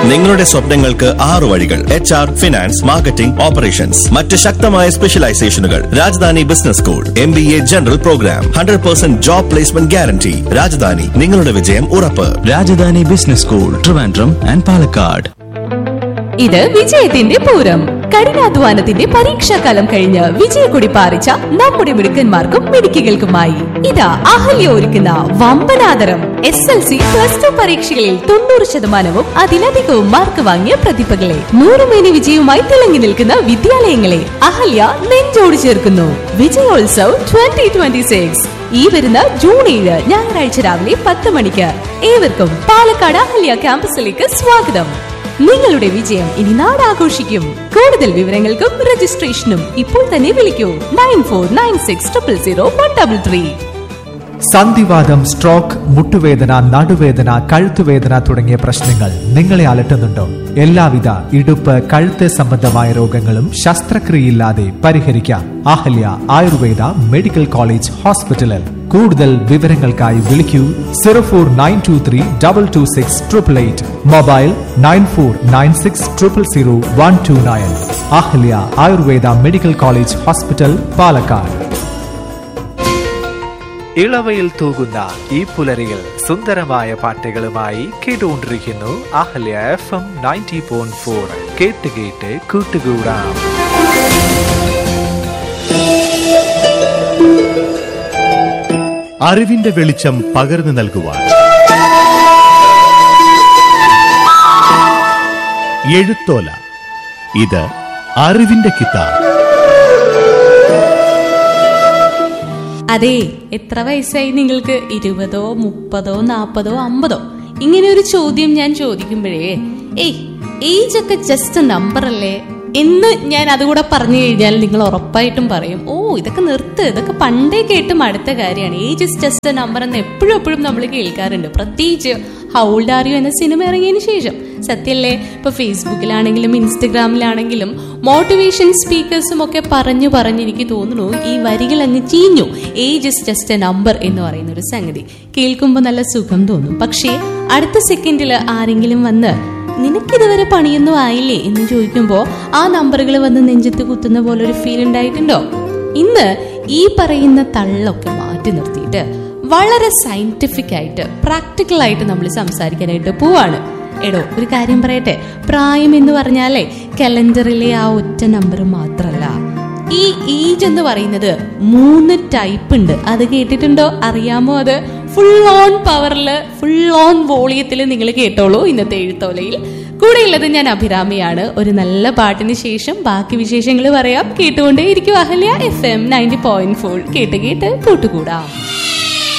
നിങ്ങളുടെ സ്വപ്നങ്ങൾക്ക് ആറു വഴികൾ H R finance marketing operations മറ്റ് ശക്തമായ സ്പെഷ്യലൈസേഷനുകൾ Rajadhani business school M B A general programme hundred percent job placement guarantee Rajadhani നിങ്ങളുടെ വിജയം ഉറപ്പ് Rajadhani business school Trivandrum and Palakkad ഇത് വിജയത്തിന്റെ പൂരം കഠിനാധ്വാനത്തിന്റെ പരീക്ഷാകാലം കഴിഞ്ഞ് വിജയക്കൊടി പാറിച്ച നമ്മുടെ മിടുക്കന്മാർക്കും മിടുക്കികൾക്കുമായി ഇതാ അഹല്യ ഒരുക്കുന്ന വമ്പനാദരം S L C plus two പരീക്ഷകളിൽ തൊണ്ണൂറ് ശതമാനവും അതിലധികവും മാർക്ക് വാങ്ങിയ പ്രതിഭകളെ നൂറുമേനി വിജയവുമായി തിളങ്ങി നിൽക്കുന്ന വിദ്യാലയങ്ങളെ അഹല്യ നെഞ്ചോട് ചേർക്കുന്നു വിജയോത്സവ് ട്വന്റി ട്വന്റി സിക്സ് ഈ വരുന്ന ജൂൺ ഏഴ് ഞായറാഴ്ച രാവിലെ പത്ത് മണിക്ക് ഏവർക്കും പാലക്കാട് അഹല്യ ക്യാമ്പസിലേക്ക് സ്വാഗതം നിങ്ങളുടെ വിജയം ഇനി നാടാഘോഷിക്കും കൂടുതൽ വിവരങ്ങൾക്കും രജിസ്ട്രേഷനും ഇപ്പോൾ തന്നെ വിളിക്കൂ nine four nine six triple zero one double three സന്ധിവാദം സ്ട്രോക്ക് മുട്ടുവേദന നടുവേദന കഴുത്തുവേദന തുടങ്ങിയ പ്രശ്നങ്ങൾ നിങ്ങളെ അലട്ടുന്നുണ്ടോ എല്ലാവിധ ഇടുപ്പ് കഴുത്ത് സംബന്ധമായ രോഗങ്ങളും ശസ്ത്രക്രിയയില്ലാതെ പരിഹരിക്കാം അഹല്യ ആയുർവേദ മെഡിക്കൽ കോളേജ് ഹോസ്പിറ്റലിൽ കൂടുതൽ വിവരങ്ങൾക്കായി വിളിക്കൂ zero four nine two three double two six triple eight mobile nine four nine six triple zero one two nine Ahalya Ayurveda medical college hospital Palakkad ഇളവയിൽ തൂകുന്ന ഈ പുലരിയിൽ സുന്ദരമായ പാട്ടുകളുമായി കേട്ടുകൊണ്ടിരിക്കുന്നു Ahalya F M ninety point four കേട്ട് കേട്ട് കൂട്ടുകൂടാം അറിവിന്റെ വെളിച്ചം പകർന്നു നൽകുവാൻ എഴുത്തോല ഇത് അറിവിന്റെ കിതാബ് അതെ എത്ര വയസ്സായി നിങ്ങൾക്ക് ഇരുപതോ മുപ്പതോ നാപ്പതോ അമ്പതോ ഇങ്ങനെ ഒരു ചോദ്യം ഞാൻ ചോദിക്കുമ്പോഴേ ഏയ് ഏജ് ഒക്കെ ജസ്റ്റ് നമ്പർ അല്ലേ എന്ന് ഞാൻ അതുകൂടെ പറഞ്ഞു കഴിഞ്ഞാൽ നിങ്ങൾ ഉറപ്പായിട്ടും പറയും ഓ ഇതൊക്കെ നിർത്ത് ഇതൊക്കെ പണ്ടേ കേട്ട് മടുത്ത കാര്യമാണ് ഏജ് ഇസ് ജസ്റ്റ് നമ്പർ എന്ന് എപ്പോഴും എപ്പോഴും നമ്മൾ കേൾക്കാറുണ്ട് പ്രത്യേകിച്ച് ഹൗൾഡ് ആറിയോ എന്ന സിനിമ ഇറങ്ങിയതിന് ശേഷം സത്യല്ലേ ഇപ്പൊ ഫേസ്ബുക്കിലാണെങ്കിലും ഇൻസ്റ്റഗ്രാമിലാണെങ്കിലും മോട്ടിവേഷൻ സ്പീക്കേഴ്സും ഒക്കെ പറഞ്ഞു പറഞ്ഞ് എനിക്ക് തോന്നുന്നു ഈ വരികൾ അങ്ങ് ചീഞ്ഞു age is just a number എന്ന് പറയുന്ന ഒരു സംഗതി കേൾക്കുമ്പോൾ നല്ല സുഖം തോന്നും പക്ഷേ അടുത്ത സെക്കൻഡിൽ ആരെങ്കിലും വന്ന് നിനക്കിതുവരെ പണിയൊന്നും ആയില്ലേ എന്ന് ചോദിക്കുമ്പോൾ ആ നമ്പറുകൾ വന്ന് നെഞ്ചത്ത് കുത്തുന്ന പോലെ ഒരു ഫീൽ ഉണ്ടായിട്ടുണ്ടോ ഇന്ന് ഈ പറയുന്ന തള്ളൊക്കെ മാറ്റി നിർത്തിയിട്ട് വളരെ സയന്റിഫിക് ആയിട്ട് പ്രാക്ടിക്കൽ ആയിട്ട് നമ്മൾ സംസാരിക്കാനായിട്ട് പോവാണ് എടോ ഒരു കാര്യം പറയട്ടെ പ്രായം എന്ന് പറഞ്ഞാലേ കലണ്ടറിലെ ആ ഒറ്റ നമ്പർ മാത്രല്ല ഈ ഏജ് എന്ന് പറയുന്നത് മൂന്ന് ടൈപ്പ് ഉണ്ട് അത് കേട്ടിട്ടുണ്ടോ അറിയാമോ അത് ഫുൾ ഓൺ പവറിൽ ഫുൾ ഓൺ വോളിയത്തിൽ നിങ്ങൾ കേട്ടോളൂ ഇന്നത്തെ എഴുത്തോലയിൽ കൂടെയുള്ളത് ഞാൻ അഭിരാമിയാണ് ഒരു നല്ല പാട്ടിന് ശേഷം ബാക്കി വിശേഷങ്ങൾ പറയാം കേട്ടുകൊണ്ടേ ഇരിക്കും Ahalya F M ninety point four കേട്ട് കേട്ട് കൂട്ടുകൂടാം